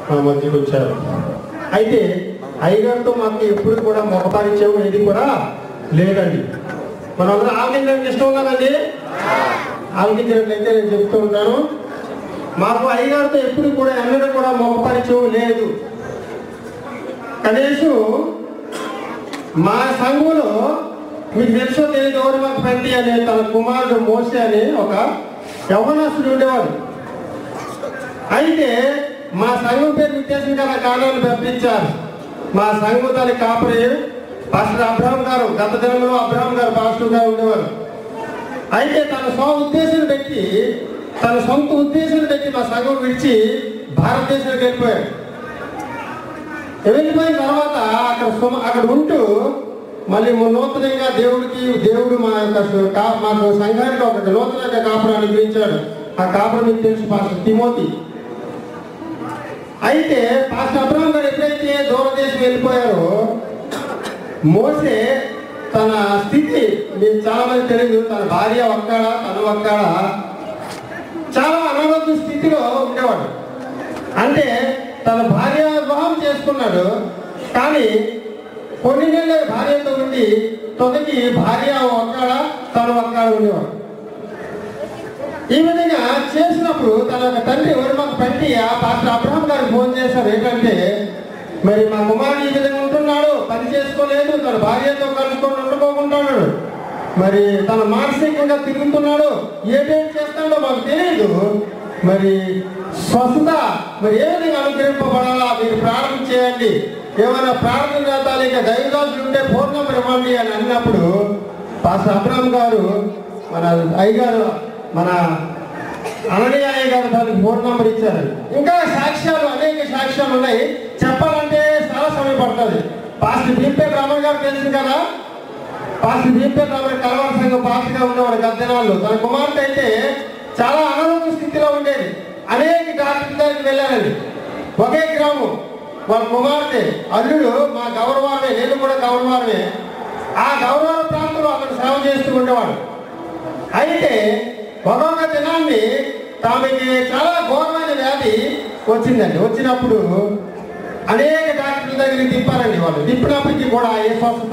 మా మధ్యకు వచ్చారు అయితే అయ్యగారితో మాకు ఎప్పుడు కూడా ముఖపరిచయం ఏది కూడా లేదండి మనందరం ఆలకించడానికి ఇష్టం ఉన్నదండి ఆలకించినట్లయితే నేను చెప్తూ ఉంటాను మాకు అయ్యగారితో ఎప్పుడు కూడా ఎన్నడూ కూడా ముఖపరిచయం లేదు కనీసం మా సంఘంలో మీకు తెలుసో తెలియదు ఎవరు మాకు పెంటి అనే తన కుమారుడు మోసే అని ఒక యవనస్తుడు ఉండేవాడు అయితే మా సంఘం పేరు ఉద్దేశం గల కాలాన్ని పంపించారు మా సంఘం తన కాపరి పాస్టర్ అబ్రహం గారు గత దినంలో అబ్రహం గారు పాస్టర్ గారు ఉండేవారు అయితే తన స్వ ఉద్దేశం పెట్టి తన సొంత ఉద్దేశం పెట్టి మా సంఘం విడిచి భారతదేశానికి వెళ్ళిపోయాడు వెళ్ళిపోయిన తర్వాత అక్కడ సుమ- అక్కడ ఉంటూ మళ్ళీ నూతనంగా దేవుడికి దేవుడు మా యొక్క సు- కా- మాకు సంఘానికి ఒక నూతనంగా కాపురాన్ని గురించాడు ఆ కాపురం మీకు తెలుసు పాస్టర్ తిమోతి అయితే పాస్టర్ అబ్రహం గారు ఎప్పుడైతే దూరదేశం వెళ్ళిపోయారో మోసే తన స్థితి మీకు చాలా మంది తెలియదు తన భార్య ఒక్కడ తన ఒక్కడ చాలా అనారోగ్య స్థితిలో ఉండేవాడు అంటే తన భార్య వివాహం చేసుకున్నాడు కానీ కొన్ని నెలలు భార్యతో ఉండి తొదకి భార్య ఒక్కడ తన ఒక్కడ ఉండేవాడు ఈ విధంగా చేసినప్పుడు తన యొక్క తండ్రి ఎవరు మాకు పెట్టి ఆ పాస్టర్ అబ్రహం గారికి ఫోన్ చేశారు ఏంటంటే మరి మా కుమారుడు ఈ విధంగా ఉంటున్నాడు పని చేసుకోలేదు తన భార్యతో కలుసుకొని ఉండుకోకుంటున్నాడు మరి తన మానసికంగా తిరుగుతున్నాడు ఏమేమి చేస్తాడో మాకు తెలియదు మరి స్వస్థత మరి ఏ విధంగా అనుగ్రహింపబడాలా మీరు ప్రార్థన చేయండి ఏమైనా ప్రార్థన చేద్దాలి ఇక దైవదాసులు ఉంటే ఫోన్ నెంబర్ ఇవ్వండి అని అన్నప్పుడు పాస్టర్ అబ్రహం గారు మన అయ్యగారు మన అననీయ గారు దానికి ఫోన్ నంబర్ ఇచ్చారు ఇంకా సాక్ష్యాలు అనేక సాక్ష్యాలు ఉన్నాయి చెప్పాలంటే చాలా సమయం పడుతుంది పాస్టర్ భీంపేట రామన్ గారు తెలుసు కదా పాస్టర్ భీంపేట రామన్ కలవర సంఘం పాస్టర్గా ఉండేవాడు గద్దెనాళ్ళు తన కుమార్తె అయితే చాలా అనారోగ్య స్థితిలో ఉండేది అనేక డాక్టర్ దగ్గరికి వెళ్ళారండి ఒకే గ్రామం వాళ్ళ కుమార్తె అల్లుడు మా గౌరవామే నేను కూడా గౌరవామే ఆ గౌరవ ప్రాంతంలో అతను సేవ చేస్తూ ఉండేవాడు అయితే ఒక్కొక్క దినాన్ని ఆమెకి చాలా ఘోరమైన వ్యాధి వచ్చిందండి వచ్చినప్పుడు అనేక డాక్టర్ల దగ్గరికి తిప్పారండి వాళ్ళు తిప్పినప్పటికీ కూడా ఏ స్వస్థత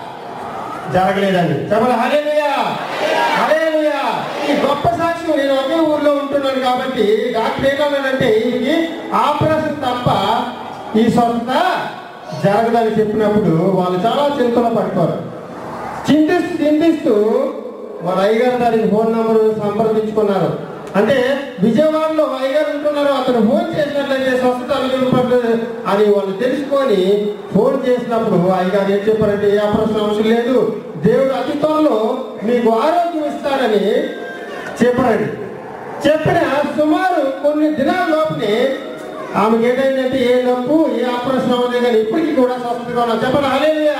జరగలేదండి చెప్పండి హలేలుయా హలేలుయా ఈ గొప్ప సాక్ష్యం నేను ఒకే ఊర్లో ఉంటున్నాను కాబట్టి డాక్టర్ ఏంటన్నాడంటే ఈయనకి ఆపరేషన్ తప్ప ఈ స్వస్థత జరగదని చెప్పినప్పుడు వాళ్ళు చాలా చింతలో పట్టుకోరు చింతిస్తూ చింతిస్తూ వాళ్ళ అయ్యగారు దానికి ఫోన్ నంబర్ సంప్రదించుకున్నారు అంటే విజయవాడలో అయ్యగారు ఉంటున్నారు అతను ఫోన్ చేసినట్లయితే స్వస్థత అనుగ్రహపడుతుంది అని వాళ్ళు తెలుసుకొని ఫోన్ చేసినప్పుడు అయ్యగారు ఏం చెప్పారంటే ఏ ఆపరేషన్ అవసరం లేదు దేవుడు అతి త్వరలో మీకు ఆరోగ్యం ఇస్తాడని చెప్పారండి చెప్పిన సుమారు కొన్ని దినాల లోపునే ఆమెకి ఏంటంటే ఏ నొప్పు ఏ ఆపరేషన్ అవ్వలేదు కానీ ఇప్పటికీ కూడా స్వస్థతగా ఉన్నారు చెప్పండి హలేలుయా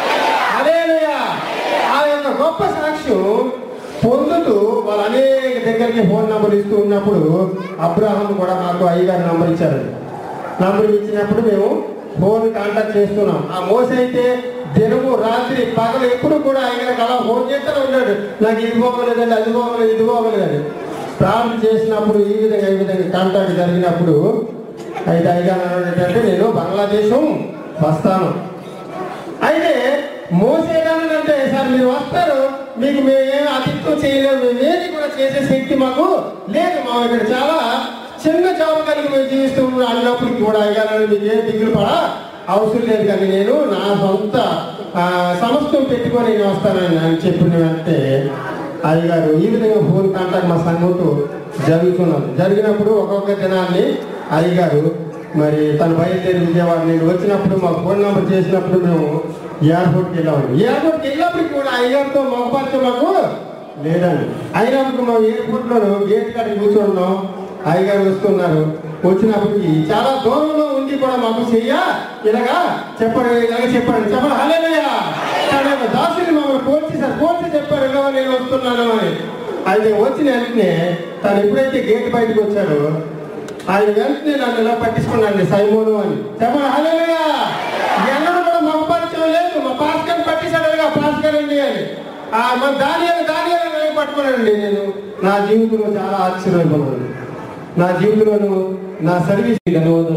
హలేలుయా ఆ యొక్క గొప్ప సాక్ష్యం పొందుతూ వాళ్ళు అనేక దగ్గరికి ఫోన్ నంబర్ ఇస్తూ ఉన్నప్పుడు అబ్రాహం కూడా మాకు అయ్యగారి నంబర్ ఇచ్చారండి నంబర్ ఇచ్చినప్పుడు మేము ఫోన్ కాంటాక్ట్ చేస్తున్నాం ఆ మోస అయితే దినము రాత్రి పగలు ఎప్పుడు కూడా అయ్యగారికి అలా ఫోన్ చేస్తూనే ఉన్నాడు నాకు ఇది పోగలేదండి అది పోగలేదు ఇది పోగలేదండి ప్రార్థన చేసినప్పుడు ఈ విధంగా ఈ విధంగా కాంటాక్ట్ జరిగినప్పుడు అయితే అయ్యగారు అన్నాడు ఏంటంటే నేను బంగ్లాదేశం వస్తాను అయితే మోసేదానంటే సార్ మీరు వస్తారు మీకు మేమేం అతిథ్యం చేయలేము మేమేది కూడా చేసే శక్తి మాకు లేదు మా ఇక్కడ చాలా చిన్న జాబ్ కలిగి మేము జీవిస్తూ ఉన్నాం అన్నప్పటికీ కూడా అయ్యాలని మీకు ఏ దిగులు పడా అవసరం లేదు కానీ నేను నా సొంత ఆ, సమస్తం పెట్టుకొని నేను వస్తానని అని చెప్పిన వెంటనే అయ్యగారు ఈ విధంగా ఫోన్ కాంటాక్ట్ మా సంఘంతో జరుగుతున్నది జరిగినప్పుడు ఒక్కొక్క దినాన్ని అయ్యగారు మరి తన బయలుదేరి విజయవాడ నేను వచ్చినప్పుడు మా ఫోన్ నెంబర్ చేసినప్పుడు మేము ఎయిర్పోర్ట్కి వెళ్ళామండి ఎయిర్పోర్ట్కి వెళ్ళినప్పటికి కూడా అయ్యగారితో మొగపరిచయం మాకు లేదండి అయినప్పుడు మా ఎయిర్పోర్ట్లో గేట్ కాడ కూర్చున్నాం అయ్యగారు వస్తున్నారు వచ్చినప్పటికి చాలా దూరంలో ఉండి కూడా మాకు చెయ్య ఇలాగా చెప్పండి ఇలాగ చెప్పండి చెప్పండి హలేనయ్యా తన యొక్క దాసుని మమ్మల్ని పోల్చి సార్ పోల్చి చెప్పారు ఇలా నేను వస్తున్నాను అని అయితే వచ్చిన వెంటనే తను ఎప్పుడైతే గేట్ బయటకు వచ్చాడో ఆయన వెంటనే నన్ను ఇలా పట్టించుకున్నాను సైమోను అని చెప్పండి హలేనయ్యా ఎన్నడూ కూడా మా పరిచయం లేదు మా పాస్కర్ పట్టించాడుగా పాస్కర్ అండి అని ఆ మా దాని దాని పట్టుకున్నానండి నేను నా జీవితంలో చాలా ఆశ్చర్యపోయాను నా జీవితంలో నా సర్వీస్ ధన్యవాదాలు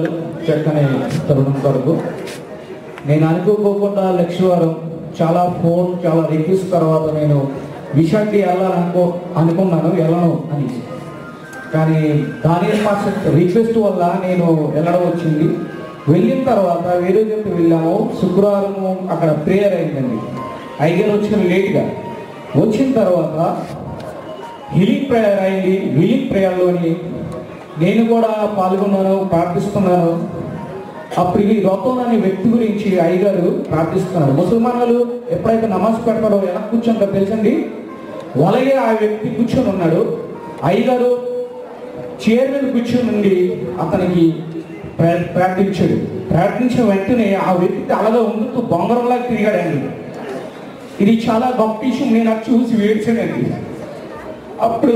చక్కని తరుణం కొరకు నేను అనుకోకుండా లక్ష్యవారం చాలా ఫోన్ చాలా రిక్వెస్ట్ తర్వాత నేను విశాఖకి వెళ్ళాలనుకో అనుకున్నాను వెళ్ళను అని కానీ దాని పాస్టర్ రిక్వెస్ట్ వల్ల నేను వెళ్ళడం వచ్చింది వెళ్ళిన తర్వాత వేరే చెప్పి వెళ్ళాము శుక్రవారం అక్కడ ప్రేయర్ అయిందండి ఐగర్ వచ్చిన లేట్గా వచ్చిన తర్వాత హీలింగ్ ప్రేయర్ అయింది హీలింగ్ ప్రేయర్లోని నేను కూడా పాల్గొన్నాను ప్రార్థిస్తున్నాను అప్పుడు ఈ రొతం అనే వ్యక్తి గురించి అయ్యగారు ప్రార్థిస్తున్నారు ముసల్మానులు ఎప్పుడైతే నమాజ్ పెడతారో ఎలా కూర్చుంటారో తెలుసండి అలాగే ఆ వ్యక్తి కూర్చొని ఉన్నాడు అయ్యగారు చైర్ మీద కూర్చొని ఉండి అతనికి ప్రా- ప్రార్థించాడు ప్రార్థించిన వెంటనే ఆ వ్యక్తి అలాగా ఉండుతూ బొంగరంలా తిరిగాడండి ఇది చాలా గొప్ప విషయం నేను అది చూసి వేడ్చానండి అప్పుడు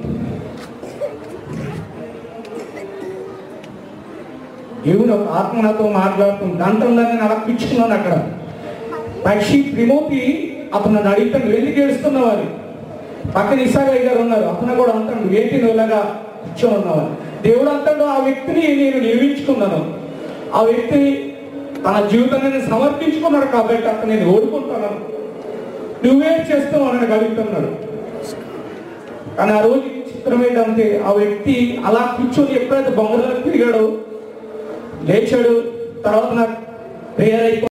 దేవుడు ఒక ఆత్మ నాతో మాట్లాడుతుంది దాంట్లో నేను అలా కూర్చున్నాను అక్కడ పక్షి త్రిమూర్తి అతను నన్ను అడిగితే వెళ్ళి ఏడుస్తున్నవారు పక్కన ఇసాగయ్య గారు ఉన్నారు అతను కూడా అంటాడు ఏంటి నువ్వు ఇలాగా కూర్చొని ఉన్నవారు దేవుడు అంటాడు ఆ వ్యక్తిని నేను నియమించుకున్నాను ఆ వ్యక్తి తన జీవితాన్ని సమర్పించుకున్నాడు కాబట్టి అతను నేను ఓడుకుంటాను నువ్వేం చేస్తావు అని నాకు అడుగుతున్నాడు కానీ ఆ రోజు చిత్రం ఏంటంటే ఆ వ్యక్తి అలా కూర్చొని ఎప్పుడైతే బొమ్మలో తిరిగాడో లేచాడు తర్వాత నాకు ప్రేయర్ అయిపో